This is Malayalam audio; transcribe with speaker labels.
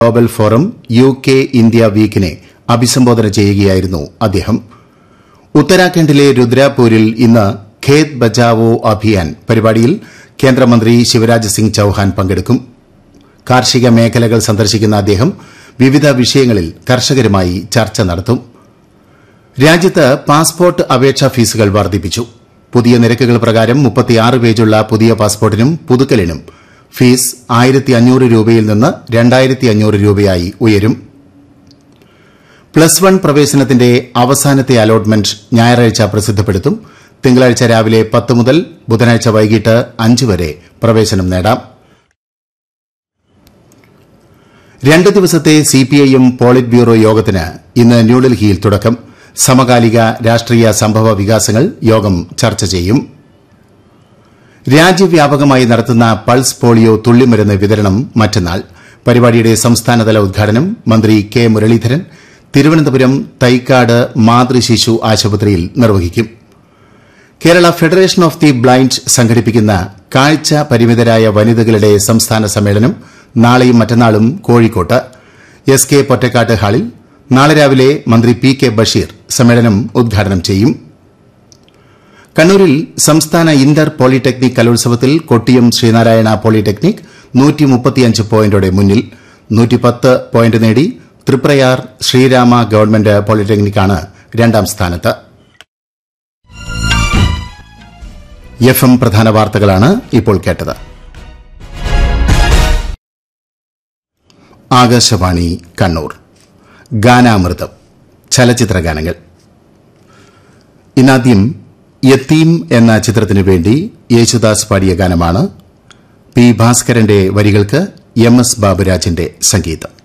Speaker 1: global forum U K India വീക്കിനെ അഭിസംബോധന ചെയ്യുകയായിരുന്നു അദ്ദേഹം ഉത്തരാഖണ്ഡിലെ രുദ്രാപൂരിൽ ഇന്ന് ഖേത് ബച്ചാവോ അഭിയാൻ പരിപാടിയിൽ കേന്ദ്രമന്ത്രി ശിവരാജ് സിംഗ് ചൌഹാൻ പങ്കെടുക്കും കാർഷിക മേഖലകൾ സന്ദർശിക്കുന്ന അദ്ദേഹം വിവിധ വിഷയങ്ങളിൽ കർഷകരുമായി ചർച്ച നടത്തും രാജ്യത്ത് പാസ്പോർട്ട് അപേക്ഷാ ഫീസുകൾ വർദ്ധിപ്പിച്ചു പുതിയ നിരക്കുകൾ പ്രകാരം മുപ്പത്തിയാറ് പേജുള്ള പുതിയ പാസ്പോർട്ടിനും പുതുക്കലിനും ഫീസ് ആയിരത്തി അഞ്ഞൂറ് രൂപയിൽ നിന്ന് രണ്ടായിരത്തി അഞ്ഞൂറ് രൂപയായി ഉയരും പ്ലസ് വൺ പ്രവേശനത്തിന്റെ അവസാനത്തെ അലോട്ട്മെന്റ് ഞായറാഴ്ച പ്രസിദ്ധപ്പെടുത്തും തിങ്കളാഴ്ച രാവിലെ പത്ത് മുതൽ ബുധനാഴ്ച വൈകിട്ട് അഞ്ച് വരെ പ്രവേശനം നേടാം രണ്ട് ദിവസത്തെ സിപിഐഎം പോളിറ്റ് ബ്യൂറോ യോഗത്തിന് ഇന്ന് ന്യൂഡൽഹിയിൽ തുടക്കം സമകാലിക രാഷ്ട്രീയ സംഭവ വികാസങ്ങൾ യോഗം ചർച്ച ചെയ്യും രാജ്യവ്യാപകമായി നടത്തുന്ന പൾസ് പോളിയോ തുള്ളിമരുന്ന് വിതരണം മറ്റന്നാൾ പരിപാടിയുടെ സംസ്ഥാനതല ഉദ്ഘാടനം മന്ത്രി കെ മുരളീധരൻ തിരുവനന്തപുരം തൈക്കാട് മാതൃശിശു ആശുപത്രിയിൽ നിർവഹിക്കും Kerala federation of the blind സംഘടിപ്പിക്കുന്ന കാഴ്ച പരിമിതരായ വനിതകളുടെ സംസ്ഥാന സമ്മേളനം നാളെയും മറ്റന്നാളും കോഴിക്കോട്ട് എസ് കെ പൊറ്റക്കാട്ട് ഹാളിൽ നാളെ രാവിലെ മന്ത്രി പി കെ ബഷീർ സമ്മേളനം ഉദ്ഘാടനം ചെയ്യും കണ്ണൂരിൽ സംസ്ഥാന ഇന്റർ പോളിടെക്നിക് കലോത്സവത്തിൽ കൊട്ടിയം ശ്രീനാരായണ പോളിടെക്നിക് പോയിന്റോടെ മുന്നിൽ പോയിന്റ് നേടി തൃപ്രയാർ ശ്രീരാമ ഗവൺമെന്റ് പോളിടെക്നിക്കാണ് രണ്ടാം സ്ഥാനത്ത് എഫ് എം പ്രധാന വാർത്തകളാണ് ഇപ്പോൾ കേട്ടത് ആകാശവാണി കണ്ണൂർ ഗാനാമൃതം ചലച്ചിത്ര ഗാനങ്ങൾ ഇന്നാദ്യം യത്തീം എന്ന ചിത്രത്തിനു വേണ്ടി യേശുദാസ് പാടിയ ഗാനമാണ് പി ഭാസ്കരന്റെ വരികൾക്ക് എം എസ് ബാബുരാജിന്റെ സംഗീതം